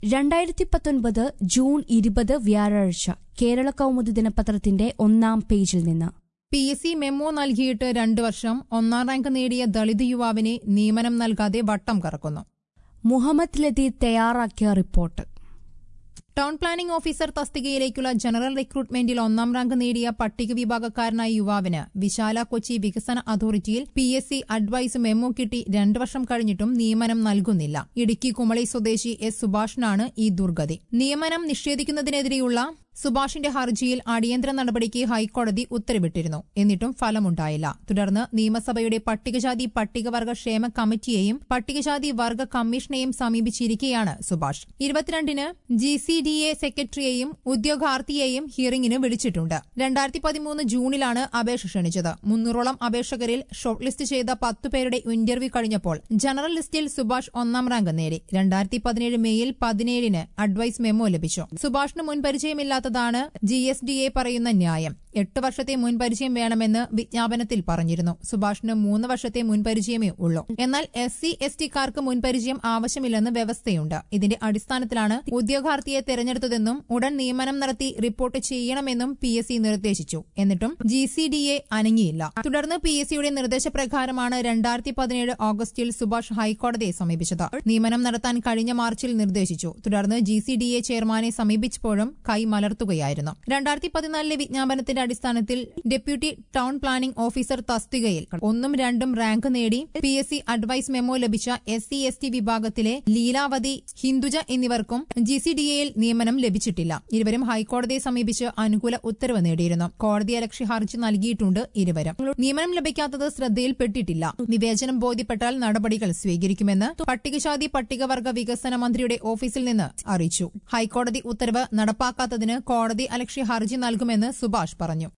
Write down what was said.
രണ്ടായിരത്തി പത്തൊൻപത് ജൂൺ ഇരുപത് വ്യാഴാഴ്ച കേരള കൗമുദി ദിനപത്രത്തിന്റെ ഒന്നാം പേജിൽ നിന്ന് പി എസ് സി മെമ്മോ നൽകിയിട്ട് രണ്ടു വർഷം ഒന്നാം റാങ്ക് നേടിയ ദളിത് യുവാവിനെ നിയമനം നൽകാതെ വട്ടം കറക്കുന്നു മുഹമ്മദ് ലതീദ് തയ്യാറാക്കിയ റിപ്പോർട്ട് ടൗൺ പ്ലാനിംഗ് ഓഫീസർ തസ്തികയിലേക്കുള്ള ജനറൽ റിക്രൂട്ട്മെന്റിൽ ഒന്നാം റാങ്ക് നേടിയ പട്ടിക വിഭാഗക്കാരനായ യുവാവിന് വിശാല കൊച്ചി വികസന അതോറിറ്റിയിൽ P S C advice memo കിട്ടി രണ്ടു വർഷം കഴിഞ്ഞിട്ടും നിയമനം നൽകുന്നില്ല ഇടുക്കി കുമളി സ്വദേശി എസ് സുഭാഷിനാണ് ഈ ദുർഗതി നിയമനം നിഷേധിക്കുന്നതിനെതിരെയുള്ള സുഭാഷിന്റെ ഹർജിയിൽ അടിയന്തര നടപടിക്ക് ഹൈക്കോടതി ഉത്തരവിട്ടിരുന്നു എന്നിട്ടും ഫലമുണ്ടായില്ല തുടർന്ന് നിയമസഭയുടെ പട്ടികജാതി പട്ടികവർഗ ക്ഷേമ കമ്മിറ്റിയെയും പട്ടികജാതി വർഗ കമ്മീഷനെയും സമീപിച്ചിരിക്കെയാണ് സുഭാഷ് ഇരുപത്തിരണ്ടിന് ജി സി ഡി എ സെക്രട്ടറിയെയും ഉദ്യോഗാർത്ഥിയെയും ഹിയറിംഗിന് വിളിച്ചിട്ടുണ്ട് രണ്ടായിരത്തി പതിമൂന്ന് ജൂണിലാണ് അപേക്ഷ ക്ഷണിച്ചത് മുന്നൂറോളം അപേക്ഷകരിൽ ഷോർട്ട് ലിസ്റ്റ് ചെയ്ത പത്തുപേരുടെ ഇന്റർവ്യൂ കഴിഞ്ഞപ്പോൾ ജനറൽ ലിസ്റ്റിൽ സുഭാഷ് ഒന്നാം റാങ്ക് നേടി രണ്ടായിരത്തി പതിനേഴ് മെയ്യിൽ പതിനേഴിന് അഡ്വൈസ് മെമ്മോ ലഭിച്ചു സുഭാഷിന് മുൻപരിചയമില്ലാത്തതാണ് ജി എസ് ഡി എ പറയുന്ന ന്യായം എട്ട് വർഷത്തെ മുൻപരിചയം വേണമെന്ന് വിജ്ഞാപനത്തിൽ പറഞ്ഞിരുന്നു സുഭാഷിന് മൂന്ന് വർഷത്തെ മുൻപരിചയമേ ഉള്ളൂ എന്നാൽ എസ് സി എസ് ടിക്കാർക്ക് മുൻപരിചയം ആവശ്യമില്ലെന്ന് വ്യവസ്ഥയുണ്ട് ഇതിന്റെ അടിസ്ഥാനത്തിലാണ് ഉദ്യോഗാർത്ഥിയെ തെരഞ്ഞെടുത്തതെന്നും ഉടൻ നിയമനം നടത്തി റിപ്പോർട്ട് ചെയ്യണമെന്നും പി എസ് സി നിർദ്ദേശിച്ചു എന്നിട്ടും ജി സി ഡി എ അനങ്ങിയില്ല തുടർന്ന് പി എസ് സിയുടെ നിർദ്ദേശപ്രകാരമാണ് രണ്ടായിരത്തി പതിനേഴ് ഓഗസ്റ്റിൽ സുഭാഷ് ഹൈക്കോടതിയെ സമീപിച്ചത് നിയമനം നടത്താൻ കഴിഞ്ഞ മാർച്ചിൽ നിർദ്ദേശിച്ചു തുടർന്ന് ജി സി ഡി എ ചെയർമാനെ സമീപിച്ചപ്പോഴും കൈ മലർത്തുകയായിരുന്നു രണ്ടായിരത്തി പതിനാലിലെ വിജ്ഞാപനത്തിന്റെ അടിസ്ഥാനത്തിൽ ഡെപ്യൂട്ടി ടൗൺ പ്ലാനിംഗ് ഓഫീസർ തസ്തികയിൽ ഒന്നും രണ്ടും റാങ്ക് നേടി P S C advice memo ലഭിച്ച എസ് സി എസ് ടി വിഭാഗത്തിലെ ലീലാവതി ഹിന്ദുജ എന്നിവർക്കും ജി സി ഡി എയിൽ നിയമനം ലഭിച്ചിട്ടില്ല ഇരുവരും ഹൈക്കോടതിയെ സമീപിച്ച് അനുകൂല ഉത്തരവ് നേടിയിരുന്നു കോടതിയലക്ഷ്യ ഹർജി നൽകിയിട്ടുണ്ട് ഇരുവരും നിയമനം ലഭിക്കാത്തത് ശ്രദ്ധയിൽപ്പെട്ടിട്ടില്ല വിവേചനം ബോധ്യപ്പെട്ടാൽ നടപടികൾ സ്വീകരിക്കുമെന്ന് പട്ടികജാതി പട്ടികവർഗ വികസന മന്ത്രിയുടെ ഓഫീസിൽ നിന്ന് അറിയിച്ചു ഹൈക്കോടതി ഉത്തരവ് നടപ്പാക്കാത്തതിന് കോടതി അലക്ഷ്യ ഹർജി നൽകുമെന്ന് സുഭാഷ് പറഞ്ഞു